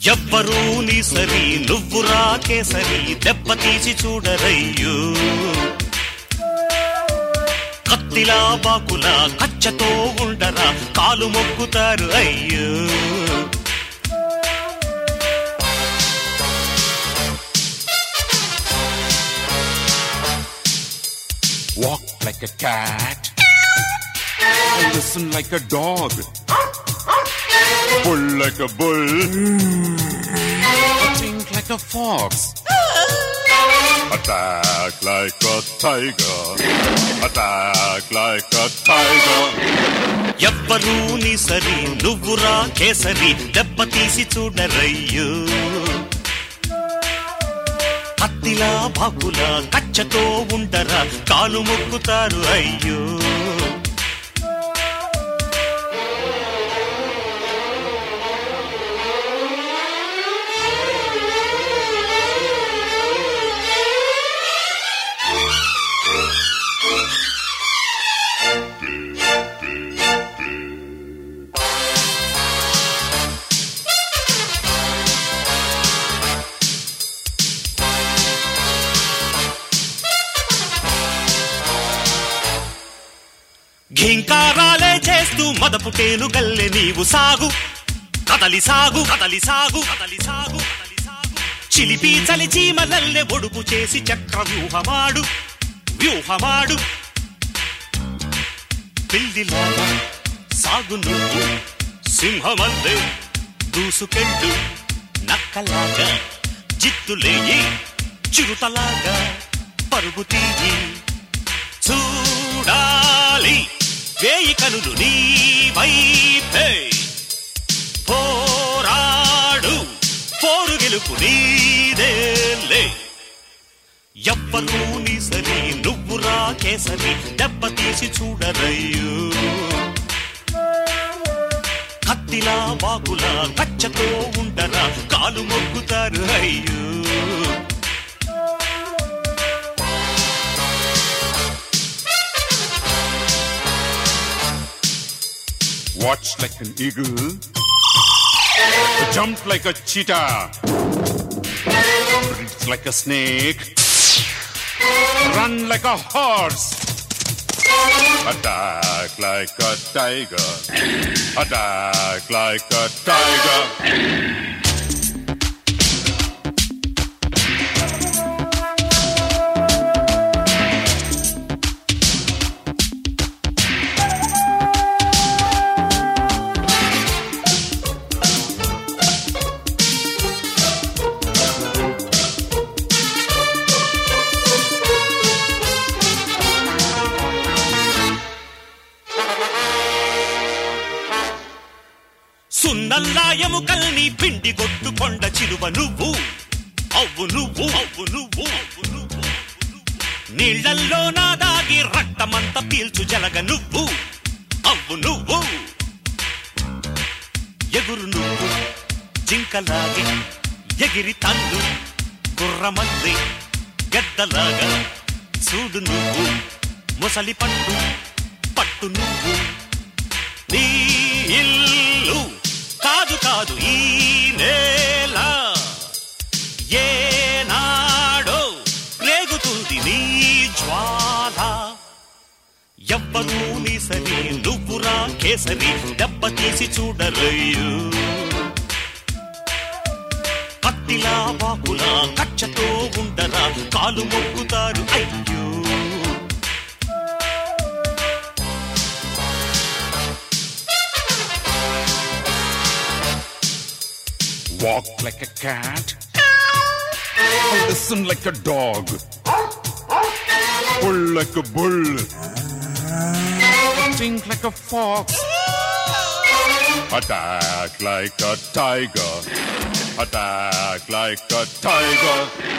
ఎవ్వరూ నీ సరి నువ్వు రాకే సరి దెబ్బతీసి చూడరయ్యో కత్తిలా బాకులా కచ్చతో ఉండరా కాలు మొక్కుతారు అయ్యో Walk like a cat. Listen like a dog. Pull like a bull. Think like a fox. Attack like a tiger. Attack like a tiger. ఎవ్వరూ నీ సరి నువ్వు రాకే సరి దెబ్బతీసి చూడరయ్యో కత్తిలా బాకులా కచ్చతో ఉండరా కాలు మొక్కుతారు అయ్యో ఘీంకారాలే చేస్తూ మదపుటేను గల్లె నీవు సాగు కదలి సాగు కదలి సాగు కదలి సాగు కదలి సాగు చిలిపి చలి చీమలల్లె ఒడుపు చేసి చక్ర వ్యూహమాడు వ్యూహమాడు పిల్లిలాగా సాగు నువ్వు సింహమల్లే దూసుకెళ్ళు నక్కలాగా జిత్తులేయి చిరుతలాగా పరుగు తీయి చూడాలి వేయి కనులు నీ వైపే పోరాడు పోరు గెలుపు నీదేలే ఎవ్వరూ నీ సరి నువ్వు రాకే సరి దెబ్బతీసి చూడరయ్యో కత్తిలా బాకులా కచ్చతో ఉండరా కాలు మొక్కుతారు అయ్యో Watch like an eagle. Jump like a cheetah. Breathe like a snake. Run like a horse. Attack like a tiger. Attack like a tiger. సున్నల్లా ఎముకల్ని పిండి కొట్టు కొండ చిలువ నువ్వు అవ్వు నువ్వు అవ్వు నువ్వు అవ్వు నువ్వు నీళ్లల్లో నా దాగి రక్తమంత పీల్చు జలగ నువ్వు అవ్వు నువ్వు ఎగురు నువ్వు జింకలాగి ఎగిరి తన్ను గుర్రమల్లి గద్దలాగా చూడు నువ్వు ముసలి పట్టు పట్టు నువ్వు నీ ఇల్లు కాదు కాదు ఈ నేల ఏనాడో రేగుతుంది నీ జ్వాల ఎవ్వరూ నీ సరి నువ్వురా కేసరి దెబ్బతీసి చూడరయ్యో కత్తిలా బాకులా కచ్చతో ఉండరా కాలు మొక్కుతారు అయ్యో Walk like a cat. Listen like a dog. Pull like a bull. Think like a fox. Attack like a tiger. Attack like a tiger.